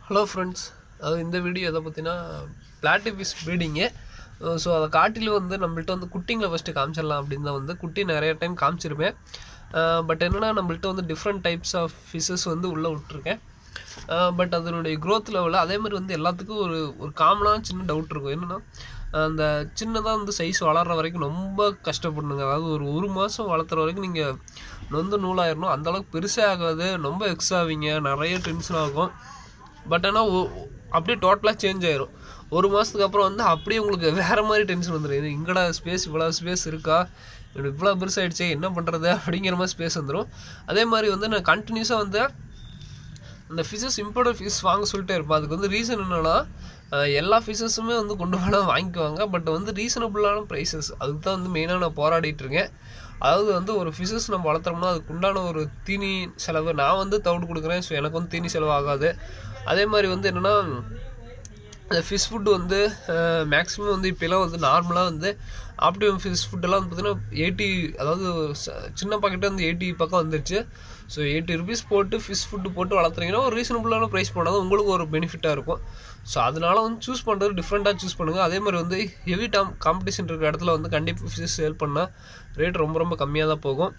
hello friends அது இந்த video எதை பற்றினா பிளாட்டிஃபிஸ் ப்ரீடிங்கு ஸோ அதை காட்டிலும் வந்து நம்மள்ட்ட வந்து குட்டிங்களை ஃபஸ்ட்டு காமிச்சிடலாம் அப்படின்னு தான் வந்து குட்டி நிறைய டைம் காமிச்சிருப்பேன் பட் என்னென்னா நம்மள்ட்ட வந்து டிஃப்ரெண்ட் டைப்ஸ் ஆஃப் ஃபிஷஸ் வந்து உள்ளே விட்ருக்கேன் பட் அதனுடைய க்ரோத் லெவலில் அதே மாதிரி வந்து எல்லாத்துக்கும் ஒரு ஒரு காமனான சின்ன டவுட் இருக்கும் என்னென்னா அந்த சின்னதாக வந்து சைஸ் வளர்கிற வரைக்கும் ரொம்ப கஷ்டப்படணுங்க அதாவது ஒரு ஒரு மாதம் வளர்த்துற வரைக்கும் நீங்கள் நொந்து நூலாயிரணும் அந்தளவுக்கு பெருசே ஆகாது ரொம்ப எக்ஸ் ஆவீங்க நிறைய டென்ஷன் ஆகும் பட் ஆனால் அப்படியே டோட்டலாக சேஞ்ச் ஆயிரும் ஒரு மாதத்துக்கு அப்புறம் வந்து அப்படியே உங்களுக்கு வேறு மாதிரி டென்ஷன் வந்துடும் இது இங்கடா ஸ்பேஸ் இவ்வளோ ஸ்பேஸ் இருக்கா இப்படி இவ்வளோ பெருசாகிடுச்சே என்ன பண்ணுறது அப்படிங்கிற மாதிரி ஸ்பேஸ் வந்துடும் அதே மாதிரி வந்து நான் கண்டினியூஸாக வந்து அந்த ஃபிஷஸ் இம்போர்ட்டட் ஃபிஷ் வாங்க சொல்லிட்டே இருப்பேன் அதுக்கு வந்து ரீசன் என்னென்னா எல்லா ஃபிஷஸுமே வந்து கொண்டு போனால் வாங்கிக்குவாங்க பட் வந்து ரீசனபுளான ப்ரைஸஸ் அதுக்கு தான் வந்து மெயினாக நான் போராடிட்டு இருக்கேன் அதாவது வந்து ஒரு ஃபிஷஸ் நம்ம வளர்த்துறோம்னா அதுக்கு உண்டான ஒரு தீனி செலவு நான் வந்து தவிடு கொடுக்குறேன் ஸோ எனக்கு வந்து தீனி செலவு ஆகாது அதே மாதிரி வந்து என்னென்னா இந்த ஃபிஷ் ஃபுட்டு வந்து மேக்ஸிமம் வந்து இப்போலாம் வந்து நார்மலாக வந்து ஆப்டிமம் ஃபிஷ் ஃபுட்டெல்லாம் வந்து பார்த்தீங்கன்னா எயிட்டி அதாவது சின்ன பாக்கெட்டே வந்து எயிட்டி பக்கம் வந்துருச்சு ஸோ எயிட்டி ருபீஸ் போட்டு ஃபிஷ் ஃபுட்டு போட்டு வளர்த்துறீங்கன்னா ஒரு ரீசனபுளான ப்ரைஸ் போனால் தான் உங்களுக்கு ஒரு பெனிஃபிட்டாக இருக்கும் ஸோ அதனால வந்து சூஸ் பண்ணுறது டிஃப்ரெண்ட்டாக சூஸ் பண்ணுங்கள் அதே மாதிரி வந்து ஹெவி டாம் காம்படிஷன் இருக்கிற இடத்துல வந்து கண்டிப்பாக ஃபிஷ் சேல் பண்ணால் ரேட் ரொம்ப ரொம்ப கம்மியாக தான் போகும்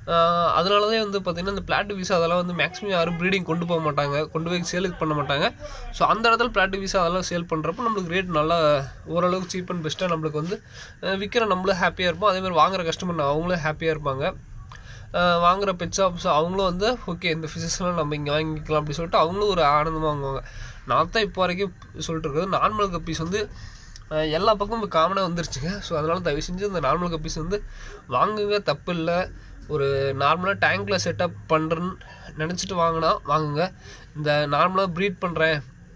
அதனால தான் வந்து பார்த்திங்கன்னா இந்த பிளாட் விசா அதெல்லாம் வந்து மேக்ஸிமம் யாரும் ப்ரீடிங் கொண்டு போக மாட்டாங்க கொண்டு போய் சேலுக்கு பண்ண மாட்டாங்க ஸோ அந்த இடத்துல பிளாட் விசா அதெல்லாம் சேல் பண்ணுறப்போ நம்மளுக்கு ரேட் நல்லா ஓரளவுக்கு சீப் அண்ட் பெஸ்ட்டாக நம்மளுக்கு வந்து விற்கிற நம்மளும் ஹாப்பியாக இருப்போம் அதே மாதிரி வாங்குற கஸ்டமர் அவங்களும் ஹாப்பியாக இருப்பாங்க வாங்குகிற பெட் ஷாப்ஸ் அவங்களும் வந்து ஓகே இந்த ஃபிஷஸ்லாம் நம்ம இங்கே வாங்கிக்கலாம் அப்படி சொல்லிட்டு அவங்களும் ஒரு ஆனந்தமாக வாங்குவாங்க நான் தான் இப்போ வரைக்கும் சொல்லிட்டு இருக்கிறது நார்மல் கப்பீஸ் வந்து எல்லா பக்கமும் காமனாக வந்துருச்சுங்க ஸோ அதனால் தயவு செஞ்சு இந்த நார்மல் கப்பீஸ் வந்து வாங்குங்க தப்பு இல்லை ஒரு நார்மலாக டேங்க்கில் செட்டப் பண்ணுறேன்னு நினச்சிட்டு வாங்கினா வாங்குங்க இந்த நார்மலாக ப்ரீட் பண்ணுறேன்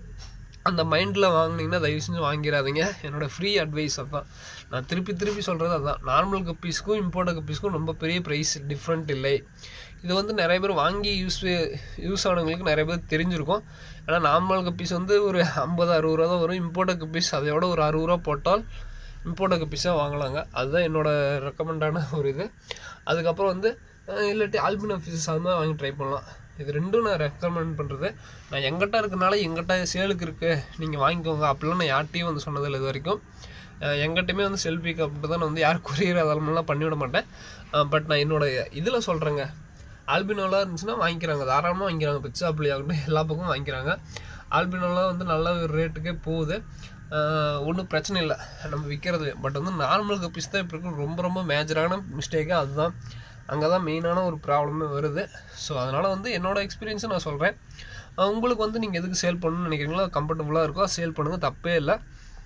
அந்த மைண்டில் வாங்கினீங்கன்னா தயவு செஞ்சு வாங்கிடாதீங்க என்னோடய ஃப்ரீ அட்வைஸ் அதுதான் நான் திருப்பி திருப்பி சொல்கிறது அதுதான் நார்மல் கப்பீஸ்க்கும் இம்போர்ட் கப்பீஸ்க்கும் ரொம்ப பெரிய ப்ரைஸ் டிஃப்ரெண்ட் இல்லை இது வந்து நிறைய பேர் வாங்கி யூஸ் யூஸ் ஆனவங்களுக்கு நிறைய பேர் தெரிஞ்சிருக்கும் ஏன்னா நார்மல் கப்பீஸ் வந்து ஒரு ஐம்பது அறுபது ரூபா தான் வரும் இம்போர்ட் கப்பீஸ் அதையோட ஒரு அறுபது ரூபா போட்டால் இம்போர்ட் கப்பீஸாக வாங்கலாங்க அதுதான் என்னோடய ரெக்கமெண்டான ஒரு இது அதுக்கப்புறம் வந்து இல்லாட்டி ஆல்பினோ ஃபிஷஸ் அது மாதிரி வாங்கி ட்ரை பண்ணலாம் இது ரெண்டும் நான் ரெக்கமெண்ட் பண்ணுறது நான் எங்கிட்ட இருக்கனால எங்கிட்ட சேலுக்கு இருக்குது நீங்கள் வாங்கிக்கோங்க அப்படிலாம் நான் யார்ட்டையும் வந்து சொன்னதில்லை இது வரைக்கும் எங்கிட்டயுமே வந்து செல்ஃபி அப்படி தான் நான் வந்து யார் கொரியர் அதெல்லாம் பண்ணிவிட மாட்டேன் பட் நான் என்னோடய இதில் சொல்கிறேங்க ஆல்பினோலாம் இருந்துச்சுன்னா வாங்கிக்கிறாங்க தாராளமாக வாங்கிக்கிறாங்க பிச்சாப்பிளி ஆகட்டும் எல்லா பக்கமும் வாங்கிக்கிறாங்க ஆல்பினோலாம் வந்து நல்ல ஒரு ரேட்டுக்கே போகுது ஒன்றும் பிரச்சனை இல்லை நம்ம விற்கிறது பட் வந்து நார்மல் கப்பீஸ் தான் இப்போ இருக்கும் ரொம்ப ரொம்ப மேஜரான மிஸ்டேக்காக அதுதான் அங்கே தான் மெயினான ஒரு ப்ராப்ளமே வருது ஸோ அதனால் வந்து என்னோடய எக்ஸ்பீரியன்ஸை நான் சொல்கிறேன் உங்களுக்கு வந்து நீங்கள் எதுக்கு சேல் பண்ணணும்னு நினைக்கிறீங்களோ கம்ஃபர்டபுளாக இருக்கோ சேல் பண்ணுங்கள் தப்பே இல்லை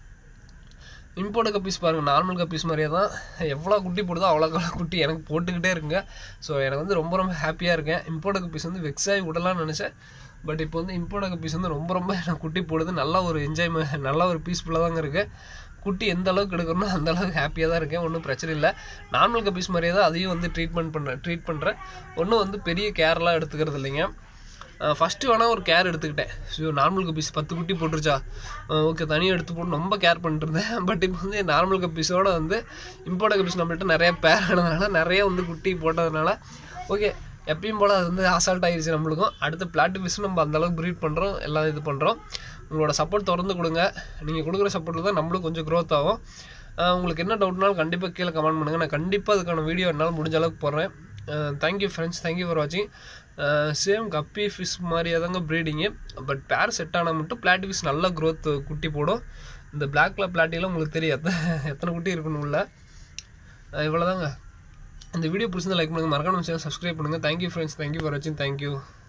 இம்போர்ட் கப்பீஸ் பாருங்கள் நார்மல் கப்பீஸ் மாதிரியே தான் எவ்வளோ குட்டி போடுதோ அவ்வளோ குட்டி எனக்கு போட்டுக்கிட்டே இருக்குங்க ஸோ எனக்கு வந்து ரொம்ப ரொம்ப ஹாப்பியாக இருக்கேன் இம்போர்ட் கப்பீஸ் வந்து வெக்ஸாகி விடலாம்னு நினச்சேன் பட் இப்போ வந்து இம்போர்ட் கப்பீஸ் வந்து ரொம்ப ரொம்ப எனக்கு குட்டி போடுது நல்ல ஒரு என்ஜாய்மெ நல்ல ஒரு பீஸ்ஃபுல்லாக தாங்க இருக்குது குட்டி எந்த அளவுக்கு எடுக்கணுமோ அந்த அளவுக்கு ஹாப்பியாக தான் இருக்கேன் ஒன்றும் பிரச்சனை இல்லை நார்மல் கப்பீஸ் மாதிரியே தான் அதையும் வந்து ட்ரீட்மெண்ட் பண்ணுறேன் ட்ரீட் பண்ணுறேன் ஒன்றும் வந்து பெரிய கேர்லாம் எடுத்துக்கிறது இல்லைங்க ஃபஸ்ட்டு வேணால் ஒரு கேர் எடுத்துக்கிட்டேன் ஸோ நார்மல் கப்பீஸ் பத்து குட்டி போட்டுருச்சா ஓகே தனியாக எடுத்து போட்டு ரொம்ப கேர் பண்ணிட்டு இருந்தேன் பட் இப்போ வந்து நார்மல் கப்பீஸோடு வந்து இம்போர்ட் கப்பீஸ் நம்மள்ட்ட நிறைய பேர் ஆனதுனால நிறைய வந்து குட்டி போட்டதுனால ஓகே எப்பயும் போல் அது வந்து அசால்ட் ஆகிடுச்சு நம்மளுக்கும் அடுத்து பிளாட்டு ஃபிஷ் நம்ம அந்தளவுக்கு ப்ரீட் பண்ணுறோம் எல்லாம் இது பண்ணுறோம் உங்களோட சப்போர்ட் திறந்து கொடுங்க நீங்கள் கொடுக்குற சப்போர்ட்டில் தான் நம்மளும் கொஞ்சம் க்ரோத் ஆகும் உங்களுக்கு என்ன டவுட்னாலும் கண்டிப்பாக கீழே கமெண்ட் பண்ணுங்கள் நான் கண்டிப்பாக அதுக்கான வீடியோ என்னால் முடிஞ்ச அளவுக்கு போடுறேன் தேங்க்யூ ஃப்ரெண்ட்ஸ் தேங்க்யூ ஃபார் வாட்சிங் சேம் கப்பி ஃபிஷ் மாதிரியே தாங்க ப்ரீடிங்கு பட் பேர் செட் ஆனால் மட்டும் பிளாட்டி ஃபிஷ் நல்ல க்ரோத் குட்டி போடும் இந்த பிளாக்ல பிளாட்டிலாம் உங்களுக்கு தெரியும் எத்தனை குட்டி இருக்கணும் உள்ள இவ்வளோதாங்க இந்த வீடியோ பிடிச்சிருந்தா லைக் பண்ணுங்கள் மறக்காம சேனல் சப்ஸ்கிரைப் பண்ணுங்கள் தேங்க்யூ ஃப்ரெண்ட்ஸ் தேங்க்யூ ஃபார் வாட்சிங் தேங்க்யூ